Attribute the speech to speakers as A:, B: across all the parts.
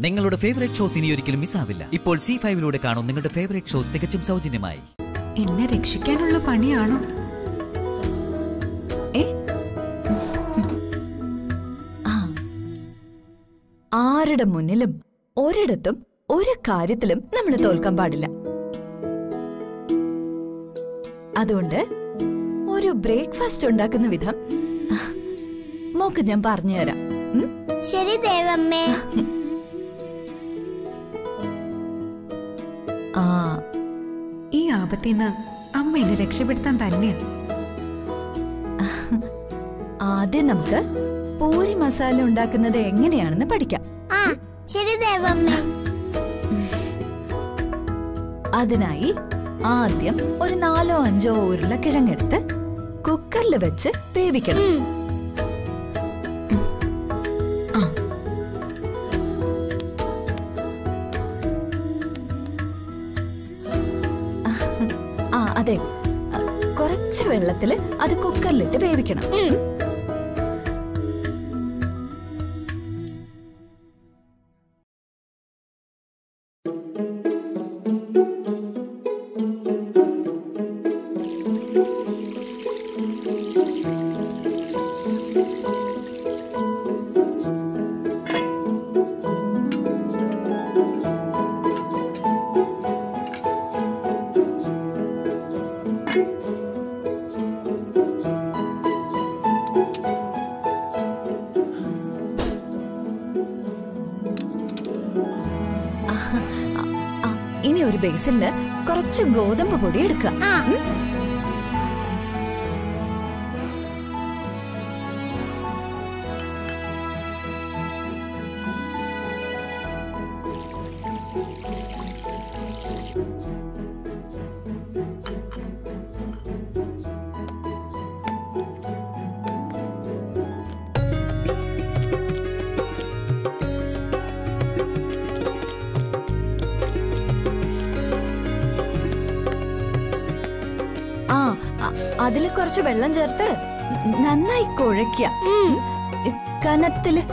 A: നിങ്ങളുടെ favourite shows ഇനി ഒരിക്കലും മിസ്സാവില്ല ഇപ്പോൾ സി ഫൈവിലൂടെ കാണും നിങ്ങളുടെ ഫേവറേറ്റ് ഷോ തികച്ചും സൗജന്യമായി
B: എന്നെ രക്ഷിക്കാനുള്ള പണിയാണോ
C: ഏ ആ. ആരുടെ മുന്നിലും ഒരിടത്തും ഒരു കാര്യത്തിലും നമ്മൾ തോൽക്കാൻ പാടില്ല അതുകൊണ്ട് ഒരു ബ്രേക്ക്ഫാസ്റ്റ് ഉണ്ടാക്കുന്ന വിധം മോക്ക് ഞാൻ പറഞ്ഞുതരാം ഉം?
D: ശരി ദേവമ്മേ
C: ആ
B: ഈ ആപത്തിന്ന് അമ്മ എന്നെ രക്ഷപ്പെടുത്താൻ തന്നെയാ
C: ആദ്യം നമുക്ക് പൂരി മസാല ഉണ്ടാക്കുന്നത് എങ്ങനെയാണെന്ന് പഠിക്കാം
D: ആ ശരി ദേവമ്മേ
C: അതിനായി ആദ്യം ഒരു നാലോ അഞ്ചോ ഉരുളക്കിഴങ്ങെടുത്ത് കുക്കറിൽ വെച്ച് വേവിക്കണം
D: ഉം.
C: ആ. ആ അതെ അ, കുറച്ച് വെള്ളത്തില് അത് കുക്കറിലിട്ട് വേവിക്കണം
D: ഉം.
C: ആ, ആ, ഇനി ഒരു ബേസിനില് കുറച്ച് ഗോതമ്പ് പൊടി എടുക്കുക
D: ആ
C: ആ അ- അതില് കുറച്ച് വെള്ളം ചേർത്ത് നന്നായി കുഴയ്ക്കുക
D: ഉം.
C: കനത്തില്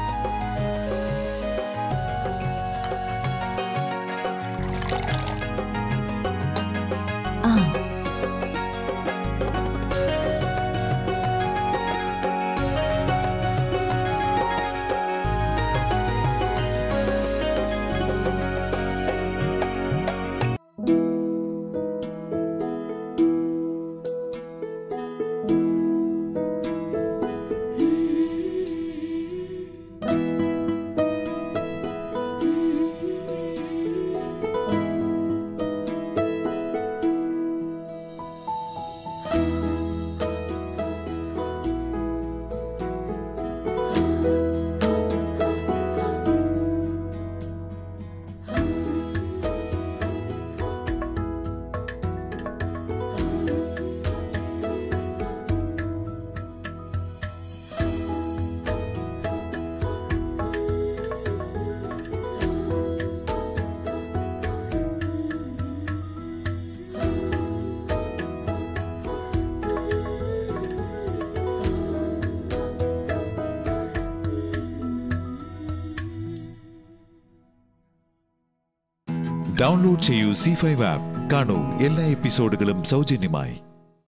C: ആ
E: ഡൗൺലോഡ് ചെയ്യൂ സി ഫൈവ് ആപ്പ് കാണൂ എല്ലാ എപ്പിസോഡുകളും സൗജന്യമായി